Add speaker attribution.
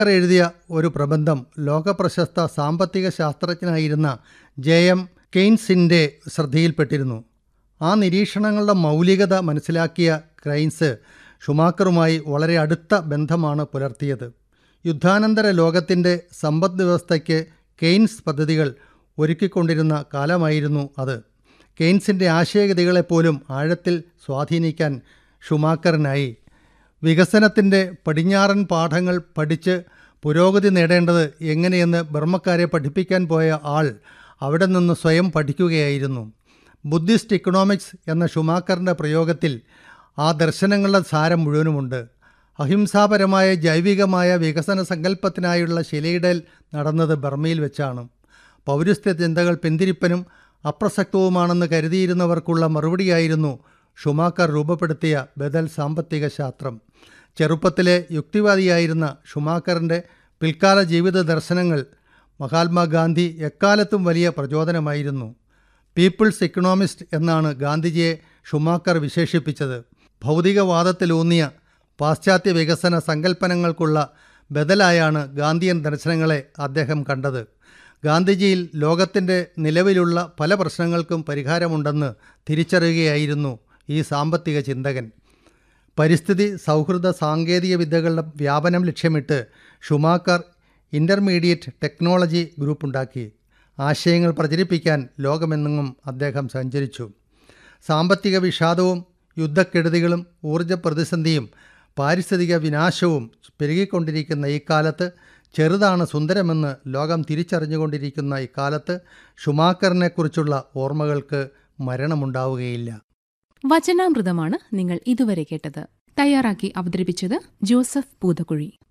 Speaker 1: എഴുതിയ ഒരു പ്രബന്ധം ലോകപ്രശസ്ത സാമ്പത്തിക ശാസ്ത്രജ്ഞനായിരുന്ന ജെ എം കെയ്ൻസിൻ്റെ ശ്രദ്ധയിൽപ്പെട്ടിരുന്നു ആ നിരീക്ഷണങ്ങളുടെ മൗലികത മനസ്സിലാക്കിയ ക്രൈൻസ് ഷുമാക്കറുമായി വളരെ അടുത്ത ബന്ധമാണ് പുലർത്തിയത് യുദ്ധാനന്തര ലോകത്തിൻ്റെ സമ്പദ് വ്യവസ്ഥയ്ക്ക് കെയ്ൻസ് പദ്ധതികൾ ഒരുക്കിക്കൊണ്ടിരുന്ന കാലമായിരുന്നു അത് കെയ്ൻസിൻ്റെ ആശയഗതികളെപ്പോലും ആഴത്തിൽ സ്വാധീനിക്കാൻ ഷുമാക്കറിനായി വികസനത്തിൻ്റെ പടിഞ്ഞാറൻ പാഠങ്ങൾ പഠിച്ച് പുരോഗതി നേടേണ്ടത് എങ്ങനെയെന്ന് ബർമ്മക്കാരെ പഠിപ്പിക്കാൻ പോയ ആൾ അവിടെ നിന്ന് സ്വയം പഠിക്കുകയായിരുന്നു ബുദ്ധിസ്റ്റ് ഇക്കണോമിക്സ് എന്ന ഷുമാക്കറിൻ്റെ പ്രയോഗത്തിൽ ആ ദർശനങ്ങളുടെ സാരം മുഴുവനുമുണ്ട് അഹിംസാപരമായ ജൈവികമായ വികസന സങ്കല്പത്തിനായുള്ള ശിലയിടൽ നടന്നത് ബർമയിൽ വെച്ചാണ് പൗരസ്ത്യ ചിന്തകൾ പിന്തിരിപ്പനും അപ്രസക്തവുമാണെന്ന് കരുതിയിരുന്നവർക്കുള്ള മറുപടിയായിരുന്നു ഷുമാക്കർ രൂപപ്പെടുത്തിയ ബദൽ സാമ്പത്തിക ശാസ്ത്രം ചെറുപ്പത്തിലെ യുക്തിവാദിയായിരുന്ന ഷുമാക്കറിൻ്റെ പിൽക്കാല ജീവിത ദർശനങ്ങൾ മഹാത്മാഗാന്ധി എക്കാലത്തും വലിയ പ്രചോദനമായിരുന്നു പീപ്പിൾസ് ഇക്കണോമിസ്റ്റ് എന്നാണ് ഗാന്ധിജിയെ ഷുമാക്കർ വിശേഷിപ്പിച്ചത് ഭൗതികവാദത്തിലൂന്നിയ പാശ്ചാത്യ വികസന സങ്കല്പനങ്ങൾക്കുള്ള ബദലായാണ് ഗാന്ധിയൻ ദർശനങ്ങളെ അദ്ദേഹം കണ്ടത് ഗാന്ധിജിയിൽ ലോകത്തിൻ്റെ നിലവിലുള്ള പല പ്രശ്നങ്ങൾക്കും പരിഹാരമുണ്ടെന്ന് തിരിച്ചറിയുകയായിരുന്നു ഈ സാമ്പത്തിക ചിന്തകൻ പരിസ്ഥിതി സൗഹൃദ സാങ്കേതിക വിദ്യകളുടെ വ്യാപനം ലക്ഷ്യമിട്ട് ഷുമാക്കർ ഇൻ്റർമീഡിയറ്റ് ടെക്നോളജി ഗ്രൂപ്പ് ഉണ്ടാക്കി ആശയങ്ങൾ പ്രചരിപ്പിക്കാൻ ലോകമെന്നെങ്ങും അദ്ദേഹം സഞ്ചരിച്ചു സാമ്പത്തിക വിഷാദവും യുദ്ധക്കെടുതികളും ഊർജ പ്രതിസന്ധിയും പാരിസ്ഥിതിക വിനാശവും പെരുകിക്കൊണ്ടിരിക്കുന്ന ഈ കാലത്ത് ചെറുതാണ് സുന്ദരമെന്ന് ലോകം തിരിച്ചറിഞ്ഞുകൊണ്ടിരിക്കുന്ന ഇക്കാലത്ത് ഷുമാക്കറിനെക്കുറിച്ചുള്ള ഓർമ്മകൾക്ക് മരണമുണ്ടാവുകയില്ല
Speaker 2: വചനാമൃതമാണ് നിങ്ങൾ ഇതുവരെ കേട്ടത് തയ്യാറാക്കി അവതരിപ്പിച്ചത് ജോസഫ് പൂതക്കുഴി